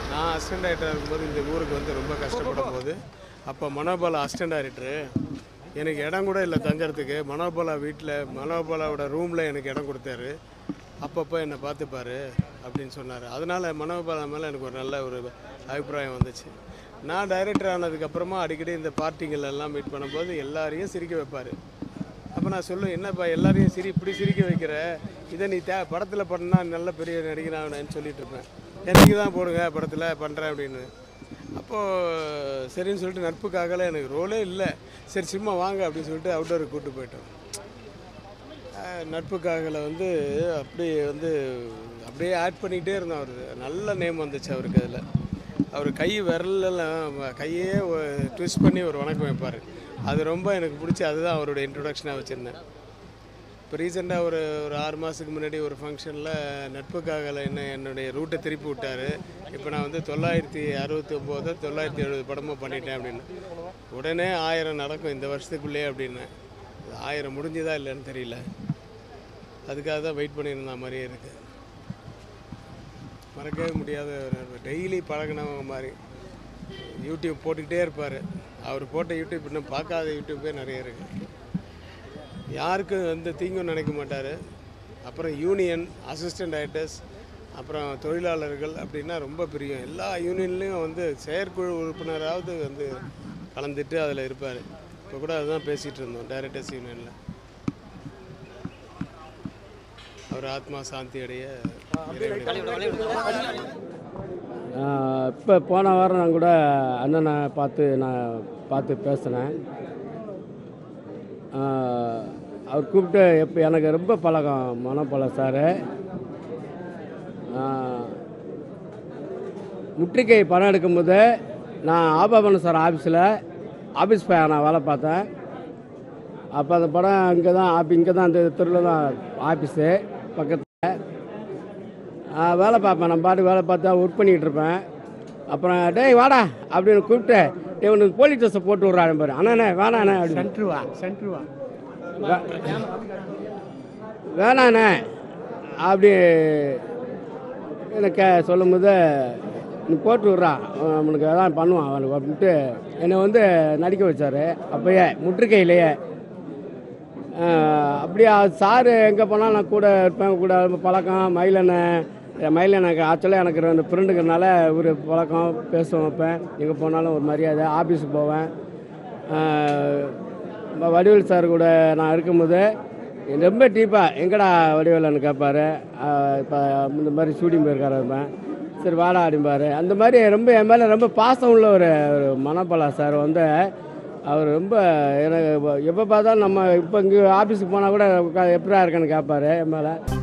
நான் assistant director இருக்கும்போது இந்த ஊருக்கு வந்து ரொம்ப கஷ்டப்படும் போது அப்போ மனோபாலா அசிஸ்டன்ட் டைரக்டரு எனக்கு இடம் கூட இல்லை தங்கறதுக்கு மனோபாலா வீட்டில் மனோபாலாவோட ரூமில் எனக்கு இடம் கொடுத்தாரு அப்பப்போ என்னை பார்த்துப்பாரு அப்படின்னு சொன்னார் அதனால் மனோபாலா மேலே எனக்கு ஒரு நல்ல ஒரு அபிப்பிராயம் வந்துச்சு நான் டைரக்டர் ஆனதுக்கப்புறமா அடிக்கடி இந்த பார்ட்டிங்கள் எல்லாம் மீட் பண்ணும்போது எல்லாரையும் சிரிக்க வைப்பார் அப்போ நான் சொல்லுவேன் என்னப்பா எல்லாரையும் சிரி இப்படி சிரிக்க வைக்கிற இதை நீ தே படத்தில் பண்ணா நல்ல பெரிய நடிகனாகணும்னு சொல்லிட்டு இருப்பேன் எனக்கு தான் போடுங்க படத்தில் பண்ணுறேன் அப்படின்னு அப்போது சரின்னு சொல்லிட்டு நட்புக்காகலாம் எனக்கு ரோலே இல்லை சரி சும்மா வாங்க அப்படின்னு சொல்லிட்டு அவுட்டோருக்கு கூப்பிட்டு போயிட்டோம் அஹ் நட்புக்காகல வந்து அப்படியே வந்து அப்படியே ஆட் பண்ணிக்கிட்டே இருந்தோம் அவர் நல்ல நேம் வந்துச்சு அவருக்கு அதில் அவர் கை விரலெல்லாம் கையே ட்விஸ்ட் பண்ணி ஒரு வணக்கம் வைப்பார் அது ரொம்ப எனக்கு பிடிச்சி அதுதான் அவரோட இன்ட்ரொடக்ஷனாக வச்சுருந்தேன் இப்போ ரீசெண்டாக ஒரு ஒரு ஆறு மாதத்துக்கு முன்னாடி ஒரு ஃபங்க்ஷனில் நட்புக்காகல என்ன என்னுடைய ரூட்டை திருப்பி விட்டார் இப்போ நான் வந்து தொள்ளாயிரத்தி அறுபத்தி ஒம்போதோ தொள்ளாயிரத்தி எழுபது படமோ பண்ணிட்டேன் அப்படின்னு உடனே ஆயிரம் நடக்கும் இந்த வருஷத்துக்குள்ளேயே அப்படின்னு ஆயிரம் முடிஞ்சுதா இல்லைன்னு தெரியல அதுக்காக தான் வெயிட் பண்ணியிருந்த மாதிரியே இருக்குது மறக்கவே முடியாத ஒரு டெய்லி பழகினவங்க மாதிரி யூடியூப் போட்டுக்கிட்டே இருப்பார் அவர் போட்ட யூடியூப் இன்னும் பார்க்காத யூடியூப்பே நிறைய இருக்குது யாருக்கும் வந்து தீங்கும் நினைக்க மாட்டார் அப்புறம் யூனியன் அசிஸ்டன்ட் டைரக்டர்ஸ் அப்புறம் தொழிலாளர்கள் அப்படின்னா ரொம்ப பிரியம் எல்லா யூனியன்லேயும் வந்து செயற்குழு உறுப்பினராவது வந்து கலந்துட்டு அதில் இருப்பார் இப்போ கூட அதுதான் பேசிகிட்டு இருந்தோம் டைரக்டர்ஸ் யூனியனில் அவர் ஆத்மா சாந்தி அடைய இறைவனை இப்போ போன வாரம் நான் கூட அண்ணனை பார்த்து நான் பார்த்து பேசினேன் ஆஹ் அவர் கூப்பிட்டு எப்போ எனக்கு ரொம்ப பழக்கம் மனப்பழம் சார் முற்றுகை படம் எடுக்கும்போது நான் ஆபாபன சார் ஆஃபீஸில் ஆஃபீஸ் பையன் நான் வேலை பார்த்தேன் அப்போ அந்த படம் இங்கே தான் ஆஃபி இங்கே தான் அந்த தெருவில் தான் ஆஃபீஸு பக்கத்தில் ஆ, வேலை பார்ப்பேன் நான் பாட்டு வேலை பார்த்தா ஒர்க் பண்ணிக்கிட்டு இருப்பேன் அப்புறம் டேய் வாடா அப்படின்னு கூப்பிட்டு டேய் உனக்கு போலீஸ் ட்ரெஸ்ஸை போட்டு விட்றாரு பாரு அண்ணாண்ணே வேணாண்ணே அப்படின்னு சென்ட்ருவா சென்ட்ருவா வேணாண்ணே அப்படி எனக்கு சொல்லும்போது நீ போட்டு விட்றா அவனுக்கு அதான் பண்ணுவான் அவனுக்கு அப்படின்ட்டு என்னை வந்து நடிக்க வச்சார் அப்பயே முற்றுகையிலேயே ஆஹ் அப்படியே சாரு எங்கே போனாலும் நான் கூட இருப்பேன் கூட பழக்கம் மயிலண்ணன் மயிலண்ணனுக்கு ஆக்சுவலாக எனக்கு ரெண்டு ஃப்ரெண்டுங்கிறனால ஒரு பழக்கம் பேசுவேன் வைப்பேன் எங்கே போனாலும் ஒரு மரியாதை ஆஃபீஸுக்கு போவேன் ஆஹ் வ- வடிவேல் சார் கூட நான் இருக்கும்போது ரொம்ப டீப்பாக எங்கடா வடிவேலன்னு கேட்பாரு இப்போ இந்த மாதிரி ஷூட்டிங் போயிருக்காரு இருப்பேன் சரி வாடா அப்படிம்பாரு அந்த மாதிரி ரொம்ப என் மேலே ரொம்ப பாசம் உள்ள ஒரு ஒரு மனப்பலா சார் வந்து அவர் ரொம்ப எனக்கு எப்போ பார்த்தாலும் நம்ம இப்போ இங்கே ஆஃபீஸுக்கு போனால் கூட உட்கா- எப்படிடா இருக்கேன்னு கேட்பாரு என் மேலே